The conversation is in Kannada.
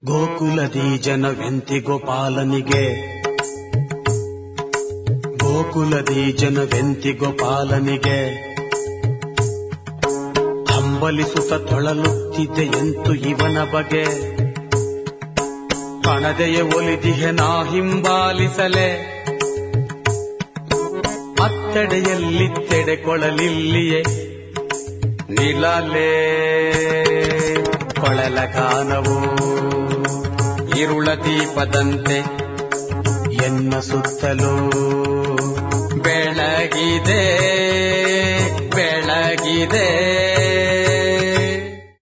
ಗೋಕುಲದಿ ಜನವೆಂತಿ ಗೋಪಾಲನಿಗೆ ಗೋಕುಲದಿ ಜನವೆಂತಿ ಗೋಪಾಲನಿಗೆ ಹಂಬಲಿಸುತ್ತ ತೊಳಲುತ್ತಿದ್ದೆ ಎಂತು ಇವನ ಬಗೆ ಕಣದೆಯ ಒಲಿದಿಹೆ ನಾ ಹಿಂಬಾಲಿಸಲೆ ಅತ್ತೆಡೆಯಲ್ಲಿತ್ತೆಡೆ ಕೊಳಲಿಲ್ಲಿಯೇ ನಿಲಲೇ ಕೊಳಲ ಗಾನವು ಇರುಳ ದೀಪದಂತೆ ಎನ್ನ ಸುತ್ತಲೂ ಬೆಳಗಿದೆ ಬೆಳಗಿದೆ